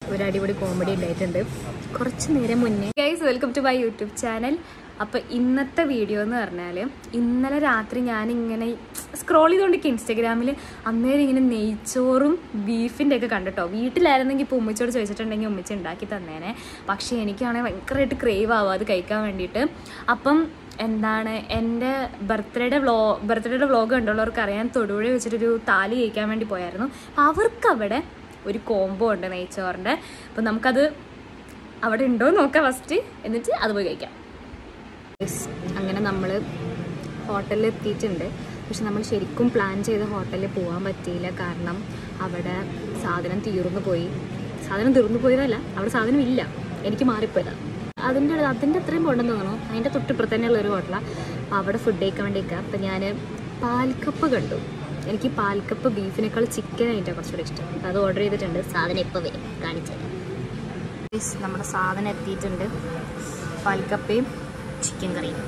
ഒരു അടിപൊളി കോമഡി ഉണ്ടായിട്ടുണ്ട് കുറച്ച് നേരം മുന്നേ guys welcome to my YouTube channel അപ്പോൾ ഇന്നത്തെ വീഡിയോ എന്ന് പറഞ്ഞാൽ ഇന്നലെ രാത്രി ഞാനിങ്ങനെ സ്ക്രോൾ ചെയ്തുകൊണ്ടിരിക്കുക ഇൻസ്റ്റഗ്രാമിൽ അന്നേരം ഇങ്ങനെ നെയ്ച്ചോറും ബീഫിൻ്റെ ഒക്കെ കണ്ടിട്ടോ വീട്ടിലായിരുന്നെങ്കിൽ ഇപ്പോൾ ഉമ്മച്ചോട് ചോദിച്ചിട്ടുണ്ടെങ്കിൽ ഉമ്മച്ചി ഉണ്ടാക്കി തന്നേനെ പക്ഷേ എനിക്കാണെങ്കിൽ ഭയങ്കരമായിട്ട് ക്രേവ് ആവും അത് കഴിക്കാൻ വേണ്ടിയിട്ട് അപ്പം എന്താണ് എൻ്റെ ബർത്ത്ഡേയുടെ വ്ലോ ബർത്ത്ഡേയുടെ വ്ലോഗ് കണ്ടുള്ളവർക്ക് അറിയാൻ തൊടുപുഴ വെച്ചിട്ടൊരു താലി കഴിക്കാൻ വേണ്ടി പോയായിരുന്നു അപ്പോൾ അവർക്കവിടെ ഒരു കോംബോ ഉണ്ട് നെയ്ച്ചോറിൻ്റെ അപ്പോൾ നമുക്കത് അവിടെ ഉണ്ടോ എന്ന് നോക്കാം ഫസ്റ്റ് എന്നിട്ട് അത് പോയി കഴിക്കാം Yes, അങ്ങനെ നമ്മൾ ഹോട്ടലിൽ എത്തിയിട്ടുണ്ട് പക്ഷെ നമ്മൾ ശരിക്കും പ്ലാൻ ചെയ്ത ഹോട്ടലിൽ പോകാൻ പറ്റിയില്ല കാരണം അവിടെ സാധനം തീർന്നു പോയി സാധനം തീർന്നു പോയതല്ല അവിടെ സാധനം ഇല്ല എനിക്ക് മാറിപ്പോയതാണ് അതിൻ്റെ അതിൻ്റെ അത്രയും പോകണമെന്ന് തോന്നുന്നു അതിൻ്റെ തൊട്ടിപ്പുറത്ത് തന്നെയുള്ള ഒരു ഹോട്ടലാണ് അപ്പോൾ അവിടെ ഫുഡ് കഴിക്കാൻ വേണ്ടി നിൽക്കുക അപ്പോൾ ഞാൻ പാൽക്കപ്പ് കണ്ടു എനിക്ക് പാൽക്കപ്പ് ബീഫിനേക്കാൾ ചിക്കൻ ആയിട്ടാണ് കുറച്ചുകൂടി ഇഷ്ടം അപ്പോൾ അത് ഓർഡർ ചെയ്തിട്ടുണ്ട് സാധനം ഇപ്പോൾ വരും കാണിച്ചു തരാം Guys, നമ്മുടെ സാധനം എത്തിയിട്ടുണ്ട് പാൽക്കപ്പയും ചിക്കൻ കറിയും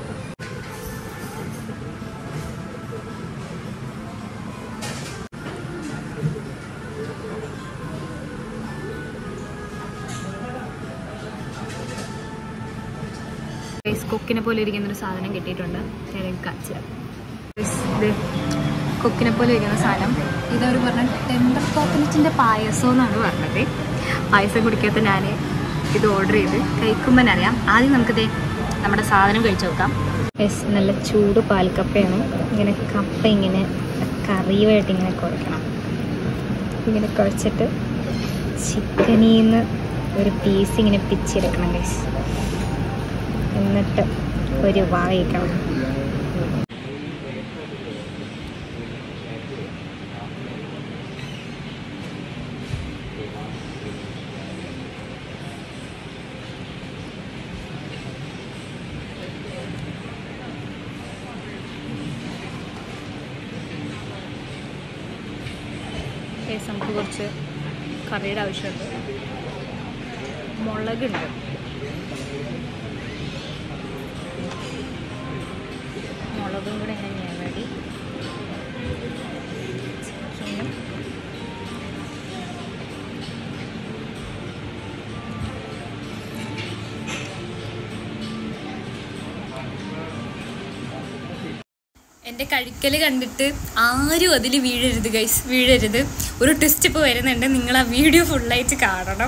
റൈസ് കൊക്കിനെ പോലെ ഇരിക്കുന്ന ഒരു സാധനം കിട്ടിയിട്ടുണ്ട് ഞാൻ കാണിച്ചു തരാം Guys, ഇത് കൊക്കിനെ പോലെ ഇരിക്കുന്ന സാധനം ഇതവർ പറഞ്ഞ ടെൻഡർ കോക്കനറ്റിൻ്റെ പായസം എന്നാണ് പറഞ്ഞത് പായസം കുടിക്കാത്ത ഞാൻ ഇത് ഓർഡർ ചെയ്ത് കഴിക്കുമ്പോൾ അറിയാം ആദ്യം നമുക്കിത് നമ്മുടെ സാധനം കഴിച്ചു നോക്കാം യെസ് നല്ല ചൂട് പാൽക്കപ്പയാണ് ഇങ്ങനെ കപ്പ ഇങ്ങനെ കറിയുമായിട്ട് ഇങ്ങനെ കുഴക്കണം ഇങ്ങനെ കുഴച്ചിട്ട് ചിക്കനിൽ നിന്ന് ഒരു പീസ് ഇങ്ങനെ പിച്ചെടുക്കണം ഗൈസ് എന്നിട്ട് ഒരു വാ കഴിക്കണം കേസ് നമുക്ക് കുറച്ച് കറിയുടെ ആവശ്യമുണ്ട് മുളകുണ്ട് മുളകും കൂടെ ഇങ്ങനെ ഞെരടി ചിക്കനും എൻ്റെ കഴിക്കൽ കണ്ടിട്ട് ആരും അതിൽ വീഴരുത് ഗൈസ് വീഴരുത് ഒരു ടെസ്റ്റ് ഇപ്പോൾ വരുന്നുണ്ട് നിങ്ങൾ ആ വീഡിയോ ഫുള്ളായിട്ട് കാണണം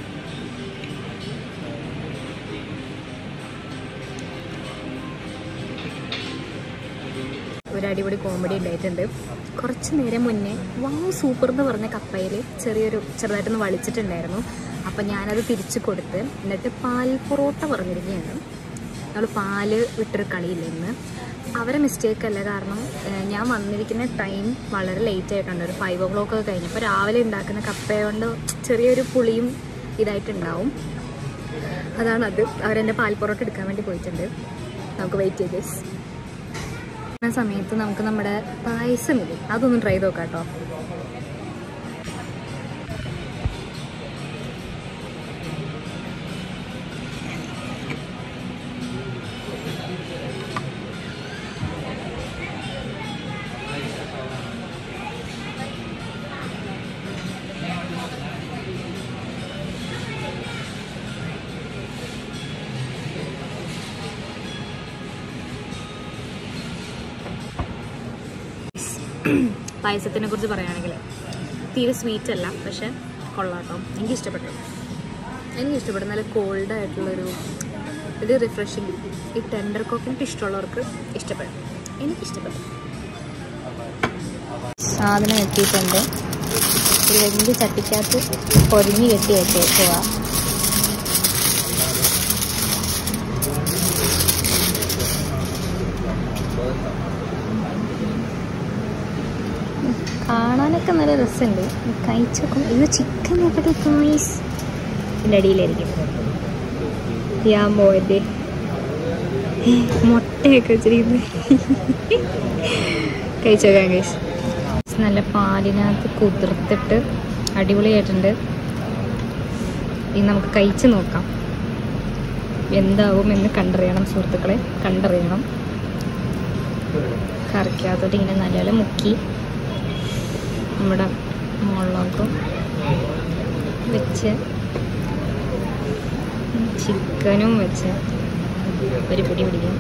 ഒരു അടിപൊളി കോമഡി ഉണ്ടായിട്ടുണ്ട് കുറച്ച് നേരം മുന്നേ വാവ് സൂപ്പർ എന്ന് പറഞ്ഞ കപ്പയിൽ ചെറിയൊരു ചെറുതായിട്ടൊന്ന് വളിച്ചിട്ടുണ്ടായിരുന്നു അപ്പം ഞാനത് തിരിച്ചു കൊടുത്ത് എന്നിട്ട് പാൽ പൊറോട്ട പറഞ്ഞിരിക്കുകയാണ് നമ്മൾ പാല് വിട്ടൊരു കളിയില്ല ഇന്ന് അവരെ മിസ്റ്റേക്ക് അല്ല കാരണം ഏഹ്, ഞാൻ വന്നിരിക്കുന്ന ടൈം വളരെ ലേറ്റ് ആയിട്ടുണ്ട് ഒരു ഫൈവ് ഓ ക്ലോക്ക് ഒക്കെ കഴിഞ്ഞപ്പോൾ രാവിലെ ഉണ്ടാക്കുന്ന കപ്പയുകൊണ്ട് ചെറിയൊരു പുളിയും ഇതായിട്ടുണ്ടാവും അതാണ് അത് അവരെൻ്റെ പാൽ പൊറോട്ട എടുക്കാൻ വേണ്ടി പോയിട്ടുണ്ട് നമുക്ക് വെയിറ്റ് ചെയ്ത് ആ സമയത്ത് നമുക്ക് നമ്മുടെ പായസം ഇല്ലേ അതൊന്ന് ട്രൈ ചെയ്ത് നോക്കാം കേട്ടോ പായസത്തിനെ കുറിച്ച് പറയുകയാണെങ്കിൽ തീരെ സ്വീറ്റ് അല്ല പക്ഷെ കൊള്ളാട്ടോ എനിക്ക് ഇഷ്ടപ്പെട്ടു എനിക്ക് ഇഷ്ടപ്പെട്ടു നല്ല കോൾഡ് ആയിട്ടുള്ളൊരു ഒരു റിഫ്രഷിങ് ഈ ടെൻഡർ കോക്കനട്ട് ഇഷ്ടമുള്ളവർക്ക് ഇഷ്ടപ്പെടും എനിക്കിഷ്ടപ്പെട്ടു സാധനം എത്തിയിട്ടുണ്ട് ഒരു വലിയ ചട്ടിക്കകത്ത് പൊരിഞ്ഞ് കെട്ടി വെച്ചേക്കുക കാണാനൊക്കെ നല്ല രസമുണ്ട് കഴിച്ചു നോക്കും ഇത് ചിക്കൻ നോക്കട്ടെ ഗായ്സ് ഇതിൻ്റെ അടിയിലായിരിക്കും ഞാൻ പോയത് മുട്ടയൊക്കെ വെച്ചിരിക്കുന്നത് കഴിച്ചു നോക്കാം ഗൈസ് നല്ല പാലിനകത്ത് കുതിർത്തിട്ട് അടിപൊളിയായിട്ടുണ്ട് ഇനി നമുക്ക് കഴിച്ച് നോക്കാം എന്താവും എന്ന് കണ്ടറിയണം സുഹൃത്തുക്കളെ കണ്ടറിയണം കറിക്കകത്തോട്ട് ഇങ്ങനെ നല്ലപോലെ മുക്കി നമ്മുടെ മുളകും വെച്ച് ചിക്കനും വെച്ച് ഒരു പിടി പിടിക്കാം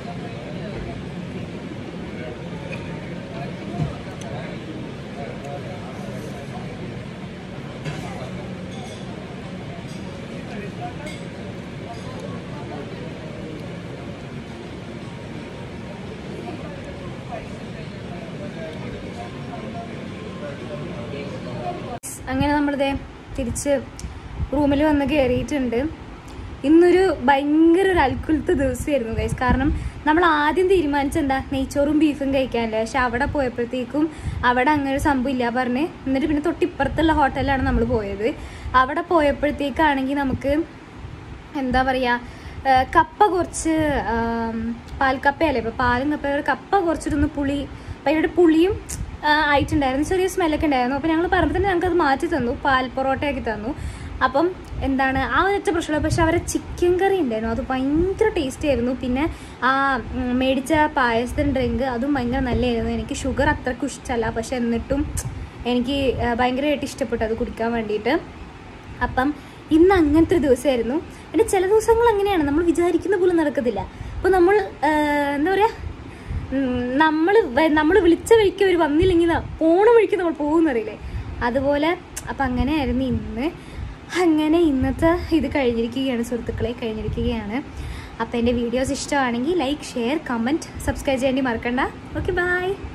അങ്ങനെ നമ്മളിതേ തിരിച്ച് റൂമിൽ വന്ന് കയറിയിട്ടുണ്ട് ഇന്നൊരു ഭയങ്കര ഒരു അൽക്കുലത്തെ ദിവസമായിരുന്നു ഗൈസ് കാരണം നമ്മൾ ആദ്യം തീരുമാനിച്ച എന്താ നെയ്ച്ചോറും ബീഫും കഴിക്കാനല്ലേ പക്ഷെ അവിടെ പോയപ്പോഴത്തേക്കും അവിടെ അങ്ങനെ ഒരു സംഭവം ഇല്ല പറഞ്ഞ് എന്നിട്ട് പിന്നെ തൊട്ടിപ്പുറത്തുള്ള ഹോട്ടലിലാണ് നമ്മൾ പോയത് അവിടെ പോയപ്പോഴത്തേക്കാണെങ്കിൽ നമുക്ക് എന്താ പറയുക കപ്പ കുറച്ച് ആം, പാൽക്കപ്പയല്ലേ ഇപ്പോൾ പാലും കപ്പയും കപ്പ കുറച്ചിട്ടൊന്ന് പുളി ഭയങ്കര പുളിയും ആ, ആയിട്ടുണ്ടായിരുന്നു ചെറിയ സ്മെല്ലൊക്കെ ഉണ്ടായിരുന്നു അപ്പോൾ ഞങ്ങൾ പറയുമ്പോൾ തന്നെ ഞങ്ങൾക്ക് അത് മാറ്റി തന്നു പാൽ പൊറോട്ടയാക്കി തന്നു അപ്പം എന്താണ് ആ ഒരൊറ്റ പ്രശ്നമുള്ള പക്ഷെ അവരെ ചിക്കൻ കറി ഉണ്ടായിരുന്നു അത് ഭയങ്കര ടേസ്റ്റി ആയിരുന്നു പിന്നെ ആ ഉം, മേടിച്ച പായസത്തിന് ഡ്രിങ്ക് അതും ഭയങ്കര നല്ലതായിരുന്നു എനിക്ക് ഷുഗർ അത്രക്കും ഇഷ്ടമല്ല പക്ഷെ എന്നിട്ടും എനിക്ക് ആ, ഭയങ്കരമായിട്ട് ഇഷ്ടപ്പെട്ടു അത് കുടിക്കാൻ വേണ്ടിയിട്ട് അപ്പം ഇന്ന് അങ്ങനത്തെ ഒരു ദിവസമായിരുന്നു പിന്നെ ചില ദിവസങ്ങൾ അങ്ങനെയാണ് നമ്മൾ വിചാരിക്കുന്ന പോലും നടക്കത്തില്ല അപ്പോൾ നമ്മൾ ആ, എന്താ പറയുക നമ്മൾ നമ്മൾ വിളിച്ച വഴിക്ക് അവർ വന്നില്ലെങ്കിൽ ന- പോണ വഴിക്ക് നമ്മൾ പോകുന്നറിയില്ലേ അതുപോലെ അപ്പം അങ്ങനെയായിരുന്നു ഇന്ന് അങ്ങനെ ഇന്നത്തെ ഇത് കഴിഞ്ഞിരിക്കുകയാണ് സുഹൃത്തുക്കളെ കഴിഞ്ഞിരിക്കുകയാണ് അപ്പോൾ എൻ്റെ വീഡിയോസ് ഇഷ്ടമാണെങ്കിൽ ലൈക്ക് ഷെയർ കമൻറ്റ് സബ്സ്ക്രൈബ് ചെയ്യേണ്ടി മറക്കണ്ട ഓക്കെ ബൈ